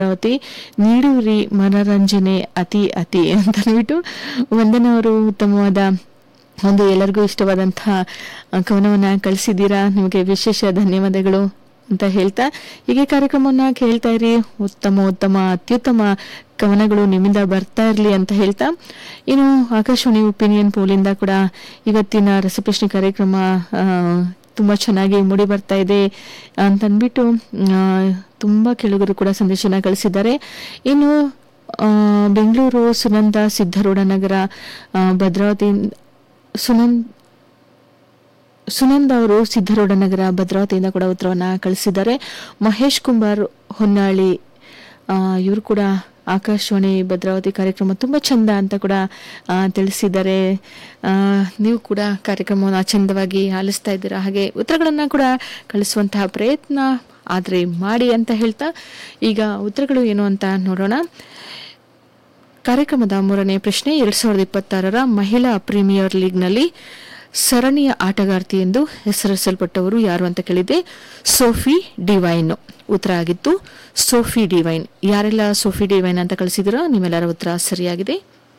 ಭದ್ರಾವತಿ ನೀಡೂರಿ ಮನರಂಜನೆ ಅತಿ ಅತಿ ಅಂತ ಅಂದ್ಬಿಟ್ಟು ವಂದನ ಅವರು ಉತ್ತಮವಾದ ಒಂದು ಎಲ್ಲರಿಗೂ ಇಷ್ಟವಾದಂತಹ ಕವನವನ್ನ ಕಳಿಸಿದ್ದೀರಾ ನಿಮಗೆ ವಿಶೇಷ ಧನ್ಯವಾದಗಳು ಅಂತ ಹೇಳ್ತಾ ಹೀಗೆ ಕಾರ್ಯಕ್ರಮವನ್ನ ಕೇಳ್ತಾ ಇರಿ ಉತ್ತಮ ಉತ್ತಮ ಅತ್ಯುತ್ತಮ ಕವನಗಳು ನಿಮ್ಮಿಂದ ಬರ್ತಾ ಇರಲಿ ಅಂತ ಹೇಳ್ತಾ ಇನ್ನು ಆಕಾಶವಾಣಿ ಒಪಿನಿಯನ್ ಪೋಲಿಂದ ಕೂಡ ಇವತ್ತಿನ ರಸಪ್ರಶ್ನೆ ಕಾರ್ಯಕ್ರಮ ಆ, ತುಂಬಾ ಚೆನ್ನಾಗಿ ಮೂಡಿ ಬರ್ತಾ ಇದೆ ಅಂತಂದ್ಬಿಟ್ಟು ಆ, ತುಂಬಾ ಕೆಳಗರು ಕೂಡ ಸಂದೇಶನ ಕಳಿಸಿದ್ದಾರೆ ಇನ್ನು ಆ, ಬೆಂಗಳೂರು ಸುನಂದ ಸಿದ್ದರೂಢ ನಗರ ಆ, ಭದ್ರಾವತಿ ಸುನಂದ್ ಸುನಂದ್ ಅವರು ಸಿದ್ದರೂಢ ನಗರ ಭದ್ರಾವತಿಯಿಂದ ಕೂಡ ಉತ್ತರವನ್ನ ಕಳಿಸಿದ್ದಾರೆ ಮಹೇಶ್ ಕುಂಬಾರ್ ಹೊನ್ನಾಳಿ ಇವರು ಕೂಡ ಆಕಾಶವಾಣಿ ಭದ್ರಾವತಿ ಕಾರ್ಯಕ್ರಮ ತುಂಬ ಚಂದ ಅಂತ ಕೂಡ ಆ, ತಿಳಿಸಿದ್ದಾರೆ ಆ, ನೀವು ಕೂಡ ಕಾರ್ಯಕ್ರಮವನ್ನು ಚಂದವಾಗಿ ಆಲಿಸ್ತಾ ಇದ್ದೀರಾ ಹಾಗೆ ಉತ್ತರಗಳನ್ನು ಕೂಡ ಕಳಿಸುವಂತಹ ಪ್ರಯತ್ನ ಆದರೆ ಮಾಡಿ ಅಂತ ಹೇಳ್ತಾ ಈಗ ಉತ್ತರಗಳು ಏನು ಅಂತ ನೋಡೋಣ ಕಾರ್ಯಕ್ರಮದ ಮೂರನೇ ಪ್ರಶ್ನೆ ಎರಡ್ ಸಾವಿರದ ಇಪ್ಪತ್ತಾರರ ಮಹಿಳಾ ಪ್ರೀಮಿಯರ್ ಲೀಗ್ನಲ್ಲಿ ಸರಣಿಯ ಆಟಗಾರ್ತಿ ಎಂದು ಹೆಸರಿಸಲ್ಪಟ್ಟವರು ಯಾರು ಅಂತ ಕೇಳಿದೆ ಸೋಫಿ ಡಿವೈನ್ ಉತ್ತರ ಆಗಿತ್ತು ಸೋಫಿ ಡಿವೈನ್ ಯಾರೆಲ್ಲ ಸೋಫಿ ಡಿವೈನ್ ಅಂತ ಕಳಿಸಿದಿರೋ ನಿಮ್ಮೆಲ್ಲರ ಉತ್ತರ ಸರಿಯಾಗಿದೆ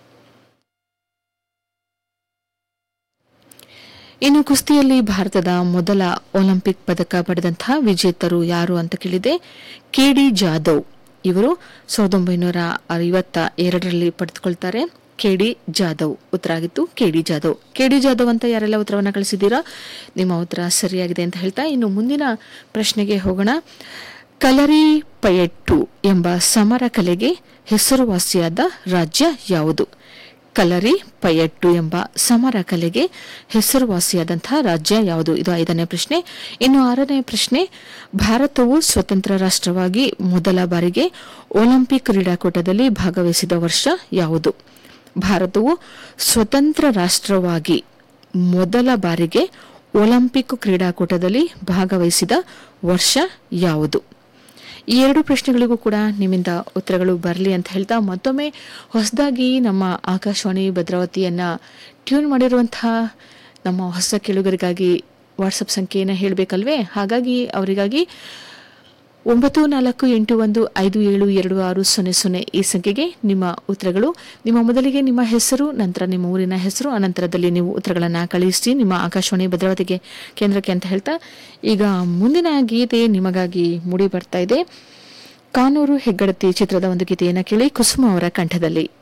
ಇನ್ನು ಕುಸ್ತಿಯಲ್ಲಿ ಭಾರತದ ಮೊದಲ ಒಲಿಂಪಿಕ್ ಪದಕ ಪಡೆದಂತಹ ವಿಜೇತರು ಯಾರು ಅಂತ ಕೇಳಿದೆ ಕೆಡಿ ಜಾಧವ್ ಇವರು ಸಾವಿರದ ಒಂಬೈನೂರ ಐವತ್ತ ಎರಡರಲ್ಲಿ ಪಡೆದುಕೊಳ್ತಾರೆ ಕೆಡಿ ಜಾಧವ್ ಉತ್ತರ ಆಗಿತ್ತು ಕೆಡಿ ಜಾಧವ್ ಕೆಡಿ ಜಾಧವ್ ಅಂತ ಯಾರೆಲ್ಲ ಉತ್ತರವನ್ನು ಕಳಿಸಿದ್ದೀರಾ ನಿಮ್ಮ ಉತ್ತರ ಸರಿಯಾಗಿದೆ ಅಂತ ಹೇಳ್ತಾ ಇನ್ನು ಮುಂದಿನ ಪ್ರಶ್ನೆಗೆ ಹೋಗೋಣ ಕಲರಿ ಪಯಟ್ಟು ಎಂಬ ಸಮರ ಕಲೆಗೆ ಹೆಸರುವಾಸಿಯಾದ ರಾಜ್ಯ ಯಾವುದು ಕಲರಿ ಪಯಟ್ಟು ಎಂಬ ಸಮರ ಕಲೆಗೆ ಹೆಸರುವಾಸಿಯಾದಂತಹ ರಾಜ್ಯ ಯಾವುದು ಇದು ಐದನೇ ಪ್ರಶ್ನೆ ಇನ್ನು ಆರನೇ ಪ್ರಶ್ನೆ ಭಾರತವು ಸ್ವತಂತ್ರ ರಾಷ್ಟ್ರವಾಗಿ ಮೊದಲ ಬಾರಿಗೆ ಒಲಿಂಪಿಕ್ ಕ್ರೀಡಾಕೂಟದಲ್ಲಿ ಭಾಗವಹಿಸಿದ ವರ್ಷ ಯಾವುದು ಭಾರತವು ಸ್ವತಂತ್ರ ರಾಷ್ಟ್ರವಾಗಿ ಮೊದಲ ಬಾರಿಗೆ ಒಲಿಂಪಿಕ್ ಕ್ರೀಡಾಕೂಟದಲ್ಲಿ ಭಾಗವಹಿಸಿದ ವರ್ಷ ಯಾವುದು ಈ ಎರಡು ಪ್ರಶ್ನೆಗಳಿಗೂ ಕೂಡ ನಿಮ್ಮಿಂದ ಉತ್ತರಗಳು ಬರಲಿ ಅಂತ ಹೇಳ್ತಾ ಮತ್ತೊಮ್ಮೆ ಹೊಸದಾಗಿ ನಮ್ಮ ಆಕಾಶವಾಣಿ ಭದ್ರಾವತಿಯನ್ನ ಟ್ಯೂನ್ ಮಾಡಿರುವಂತಹ ನಮ್ಮ ಹೊಸ ಕೇಳುಗರಿಗಾಗಿ ವಾಟ್ಸಪ್ ಸಂಖ್ಯೆಯನ್ನು ಹೇಳಬೇಕಲ್ವೇ ಹಾಗಾಗಿ ಅವರಿಗಾಗಿ ಒಂಬತ್ತು ನಾಲ್ಕು ಎಂಟು ಒಂದು ಐದು ಏಳು ಎರಡು ಆರು ಸೊನ್ನೆ ಸೊನ್ನೆ ಈ ಸಂಖ್ಯೆಗೆ ನಿಮ್ಮ ಉತ್ತರಗಳು ನಿಮ್ಮ ಮೊದಲಿಗೆ ನಿಮ್ಮ ಹೆಸರು ನಂತರ ನಿಮ್ಮ ಊರಿನ ಹೆಸರು ಅನಂತರದಲ್ಲಿ ನೀವು ಉತ್ತರಗಳನ್ನು ಕಳುಹಿಸಿ ನಿಮ್ಮ ಆಕಾಶವಾಣಿ ಭದ್ರಾವತಿಗೆ ಕೇಂದ್ರಕ್ಕೆ ಅಂತ ಹೇಳ್ತಾ ಈಗ ಮುಂದಿನ ಗೀತೆ ನಿಮಗಾಗಿ ಮೂಡಿ ಬರ್ತಾ ಇದೆ ಕಾನೂರು ಹೆಗ್ಗಡತಿ ಚಿತ್ರದ ಒಂದು ಗೀತೆಯನ್ನು ಕೇಳಿ ಕುಸುಮ ಅವರ ಕಂಠದಲ್ಲಿ